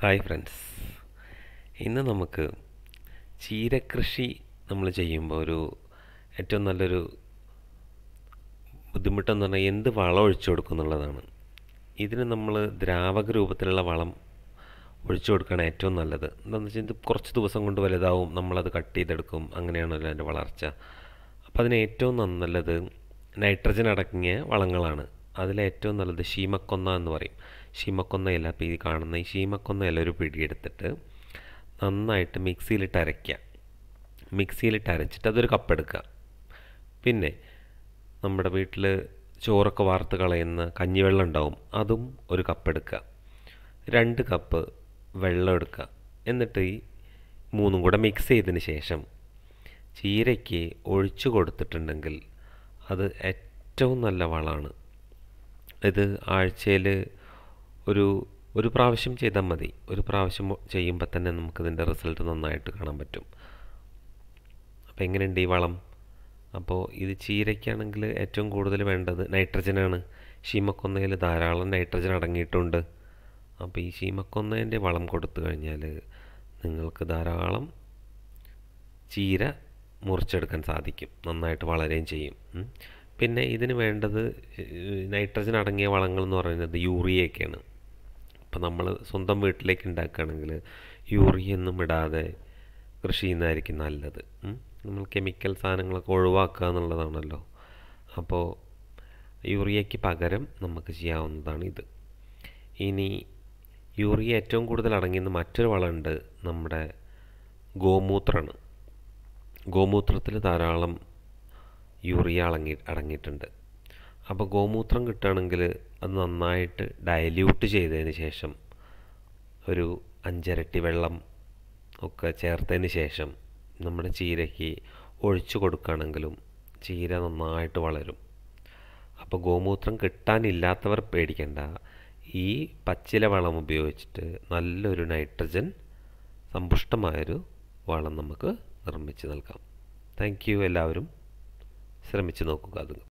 hi friends ഇന്ന് നമുക്ക് ചീരകൃഷി നമ്മൾ ചെയ്യുമ്പോൾ ഒരു ഏറ്റവും നല്ലൊരു ബുദ്ധിമുട്ടെന്ന് പറഞ്ഞാൽ എന്ത് വളം ഒഴിച്ചു കൊടുക്കും എന്നുള്ളതാണ് ഇതിന് നമ്മൾ ദ്രാവക രൂപത്തിലുള്ള വളം ഒഴിച്ചു കൊടുക്കുകയാണ് ഏറ്റവും നല്ലത് എന്താണെന്ന് വെച്ചാൽ ഇത് കുറച്ച് ദിവസം കൊണ്ട് വലുതാവും നമ്മളത് കട്ട് ചെയ്തെടുക്കും അങ്ങനെയാണല്ലോ അതിൻ്റെ വളർച്ച അപ്പോൾ അതിന് ഏറ്റവും നല്ലത് നൈട്രജൻ അടങ്ങിയ വളങ്ങളാണ് അതിലേറ്റവും നല്ലത് ശീമക്കൊന്ന എന്ന് പറയും ശീമക്കൊന്ന ഇല ഇപ്പോൾ ഈ കാണുന്ന ഈ ശീമക്കൊന്ന ഇല ഒരു പിടിയെടുത്തിട്ട് നന്നായിട്ട് മിക്സിയിലിട്ട് അരയ്ക്കുക മിക്സിയിലിട്ട് അരച്ചിട്ട് അതൊരു കപ്പ് എടുക്കുക പിന്നെ നമ്മുടെ വീട്ടിൽ ചോറൊക്കെ വാർത്ത് കളയുന്ന കഞ്ഞിവെള്ളം ഉണ്ടാവും അതും ഒരു കപ്പ് എടുക്കുക രണ്ട് കപ്പ് വെള്ളം എടുക്കുക എന്നിട്ട് ഈ മൂന്നും കൂടെ മിക്സ് ചെയ്തതിന് ശേഷം ചീരയ്ക്ക് ഒഴിച്ചു കൊടുത്തിട്ടുണ്ടെങ്കിൽ അത് ഏറ്റവും നല്ല വളമാണ് ഇത് ആഴ്ചയിൽ ഒരു ഒരു പ്രാവശ്യം ചെയ്താൽ മതി ഒരു പ്രാവശ്യം ചെയ്യുമ്പോൾ തന്നെ നമുക്കിതിൻ്റെ റിസൾട്ട് നന്നായിട്ട് കാണാൻ പറ്റും അപ്പോൾ എങ്ങനെയുണ്ട് ഈ വളം അപ്പോൾ ഇത് ചീരയ്ക്കാണെങ്കിൽ ഏറ്റവും കൂടുതൽ വേണ്ടത് നൈട്രജനാണ് ശീമക്കൊന്നയിൽ ധാരാളം നൈട്രജൻ അടങ്ങിയിട്ടുണ്ട് അപ്പോൾ ഈ ശീമക്കൊന്നേൻ്റെ വളം കൊടുത്തു കഴിഞ്ഞാൽ നിങ്ങൾക്ക് ധാരാളം ചീര മുറിച്ചെടുക്കാൻ സാധിക്കും നന്നായിട്ട് വളരുകയും ചെയ്യും പിന്നെ ഇതിന് വേണ്ടത് നൈട്രജൻ അടങ്ങിയ വളങ്ങൾ എന്ന് പറയുന്നത് യൂറിയയൊക്കെയാണ് അപ്പോൾ നമ്മൾ സ്വന്തം വീട്ടിലേക്ക് ഉണ്ടാക്കുകയാണെങ്കിൽ യൂറിയ ഒന്നും ഇടാതെ കൃഷി ചെയ്യുന്നതായിരിക്കും നല്ലത് നമ്മൾ കെമിക്കൽ സാധനങ്ങളൊക്കെ ഒഴിവാക്കുക എന്നുള്ളതാണല്ലോ അപ്പോൾ യൂറിയയ്ക്ക് പകരം നമുക്ക് ചെയ്യാവുന്നതാണ് ഇത് ഇനി യൂറിയ ഏറ്റവും കൂടുതൽ അടങ്ങിയെന്ന് മറ്റൊരു വളമുണ്ട് നമ്മുടെ ഗോമൂത്രമാണ് ഗോമൂത്രത്തിൽ ധാരാളം യൂറിയ അടങ്ങി അടങ്ങിയിട്ടുണ്ട് അപ്പോൾ ഗോമൂത്രം കിട്ടുകയാണെങ്കിൽ അത് നന്നായിട്ട് ഡയല്യൂട്ട് ചെയ്തതിന് ശേഷം ഒരു അഞ്ചരട്ടി വെള്ളം ഒക്കെ ചേർത്തതിന് ശേഷം നമ്മുടെ ചീരയ്ക്ക് ഒഴിച്ചു കൊടുക്കുകയാണെങ്കിലും ചീര നന്നായിട്ട് വളരും അപ്പോൾ ഗോമൂത്രം കിട്ടാനില്ലാത്തവർ പേടിക്കണ്ട ഈ പച്ചില വളം ഉപയോഗിച്ചിട്ട് നല്ലൊരു നൈട്രജൻ സമ്പുഷ്ടമായൊരു വളം നമുക്ക് നിർമ്മിച്ച് നൽകാം താങ്ക് യു എല്ലാവരും ശ്രമിച്ച് നോക്കുക അത്